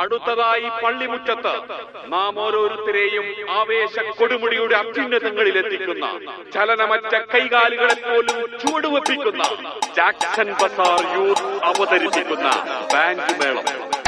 അടുത്തതായി പള്ളിമുറ്റത്ത് നാം ഓരോരുത്തരെയും ആവേശ കൊടുമുടിയുടെ അത്യുന്നതങ്ങളിൽ എത്തിക്കുന്ന ചലനമറ്റ കൈകാലുകളെ പോലും ചുവടുവെപ്പിക്കുന്ന ജാക്സൺ ബസാർ യൂത്ത് അവതരിപ്പിക്കുന്ന ബാങ്ക് മേളം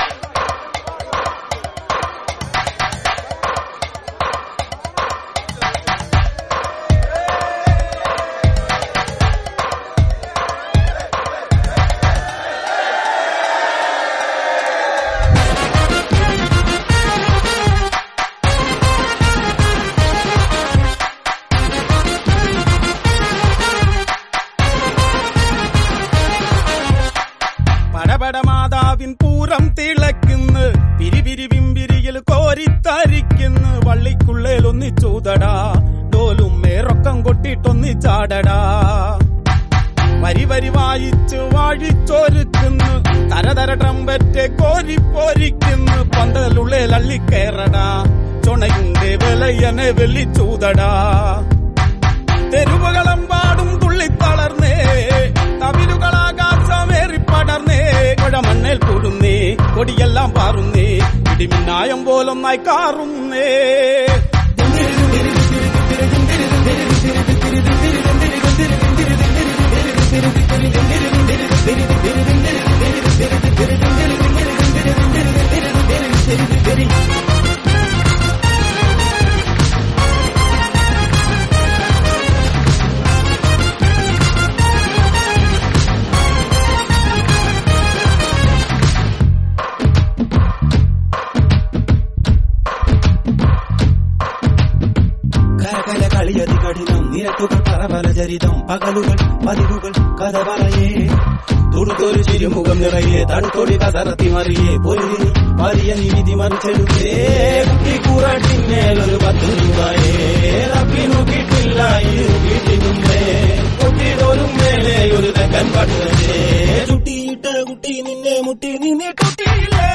പടപട മാതാവിൻ പൂരം തിളയ്ക്കുന്നു പിരിപിരി വിമ്പിരിയിൽ കോരിത്തരിക്കുന്നു വള്ളിക്കുള്ളേൽ ഒന്നിച്ചൂതടാ ഡോലും മേറൊക്കം കൊട്ടിട്ടൊന്നിച്ചാടടാ വരി വരി വായിച്ച് വാഴിച്ചൊരുക്കുന്നു തരതര ട്രംപറ്റ് കോരിപ്പോരിക്കുന്നു പന്തലുള്ളിൽ അള്ളിക്കയറടാ ചുണയുണ്ട് വിലയനെ വെള്ളിച്ചൂതടാ തെരുവുകളെമ്പാടും തുള്ളിത്തളർന്നേ തവിലുകളാകാശമേറി പടർന്നേ കുഴമണ്ണേൽ പൊഴുന്നേ കൊടിയെല്ലാം പാറുന്നേ ഇടിമിന്നായം പോലൊന്നായി കാറുന്നേ കരകല കളിയതി കഠിനം നിരത്തുകൾ പറപല ചരിതം പകലുകൾ പതിവുകൾ കഥ പറയേ തുടുത്തൊരു ചിരിമുഖം നിറയെ തണുത്തൊടി കതറത്തി മറിയേ പൊരുതി വലിയ നീതി മറിച്ചെടുത്തേ കുട്ടി കൂറട്ടിന്മേലൊരു പത്ത് രൂപയേ റബ്ബിനു കിട്ടില്ല ഈ വീട്ടിനുമ്പേ കുട്ടിതോരും മേലെ ഒരു തെക്കൻ പട്ടുവേ ചുട്ടിയിട്ട കുട്ടി നിന്നെ മുട്ടി നിന്നെ കുട്ടിയില്ലേ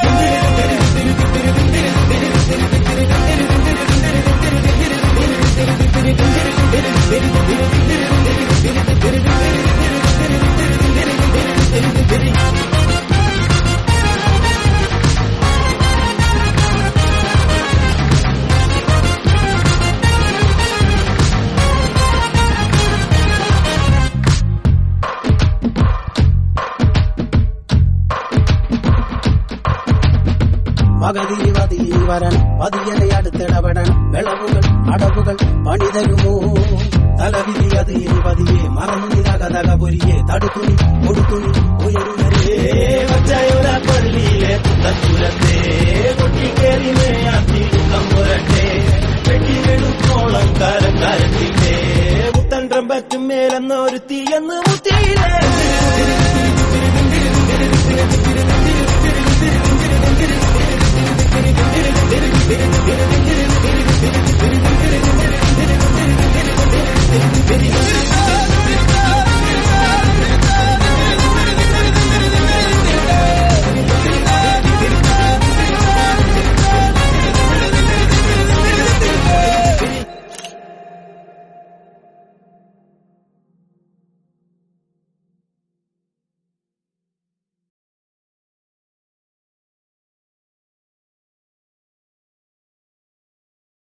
പകതിരി പതിരി വരണം പതിയനെ അടുത്തിടപെടണം വിളവുകൾ അടവുകൾ പണിതരുമോ തലവിധി അത് ഇനി പതിയെ മറന്നു നിതകതക പൊരിയെ തടുത്തുനി കൊടുത്തുനി ഉയരുന്നരേ വച്ചയൊര പള്ളിയിലെ പുത്തച്ചുരത്തെ കൊട്ടിക്കേറി മേയാത്തി ദുഃഖം പുരട്ടെ വെട്ടിവെടുത്തോളം കാലം കാലത്തില്ലേ മുത്തൻ ട്രംപറ്റും മേലെന്നൊരു തീയെന്ന് മുത്തിയില്ലേ